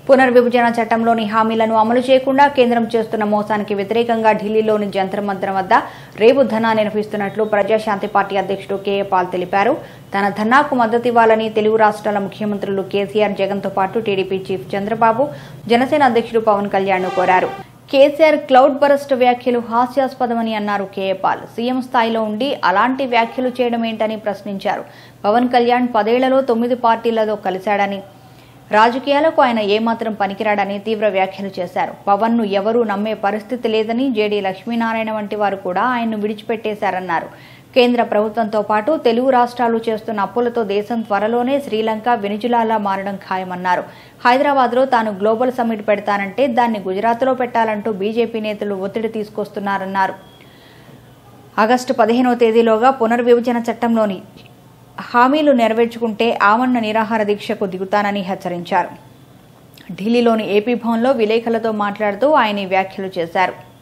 పునర్విభజన చట్టంలోని హామీలను అమలు చేయకుండా కేంద్రం చేస్తున్న మోసానికి వ్యతిరేకంగా ఢిల్లీలోని జంతర్ మంతర్ వద్ద రేపు ధర్నా నిర్వహిస్తున్నట్లు ప్రజాశాంతి పార్టీ అధ్యక్షుడు కేఏ పాల్ తెలిపారు తన ధర్నాకు మద్దతివ్వాలని తెలుగు రాష్ట్రాల ముఖ్యమంత్రులు కేసీఆర్ జగన్తో పాటు టీడీపీ చీఫ్ చంద్రబాబు జనసేన అధ్యక్షుడు పవన్ కళ్యాణ్ కోరారు కేసీఆర్ క్లౌడ్ బరస్ట్ వ్యాఖ్యలు హాస్యాస్పదమని అన్నారు కేఏ పాల్ సీఎం స్థాయిలో ఉండి అలాంటి వ్యాఖ్యలు చేయడం ఏంటని ప్రశ్నించారు పవన్ కళ్యాణ్ పదేళ్లలో తొమ్మిది పార్టీలతో కలిశాడని రాజకీయాలకు ఆయన ఏమాత్రం పనికిరాడని తీవ్ర వ్యాఖ్యలు చేశారు పవన్ ను ఎవరూ నమ్మే పరిస్థితి లేదని జేడీ లక్ష్మీనారాయణ వంటి వారు కూడా ఆయన్ను విడిచిపెట్టేశారన్నారు కేంద్ర ప్రభుత్వంతో పాటు తెలుగు రాష్ట్రాలు చేస్తున్న అప్పులతో దేశం త్వరలోనే శ్రీలంక వెనిజులాలా మారడం ఖాయమన్నారు హైదరాబాద్లో తాను గ్లోబల్ సమ్మిట్ పెడతానంటే దాన్ని గుజరాత్లో పెట్టాలంటూ బీజేపీ నేతలు ఒత్తిడి తీసుకొస్తున్నారన్నారు ఆగస్టు పదిహేనవ తేదీలోగా పునర్విభజన చట్టంలోని హామీలు నెరవేర్చుకుంటే ఆమరణ నిరాహార దీక్షకు దిగుతానని హెచ్చరించారు ఢిల్లీలోని ఏపీ భవన్లో విలేకరులతో మాట్లాడుతూ ఆయన ఈ వ్యాఖ్యలు చేశారు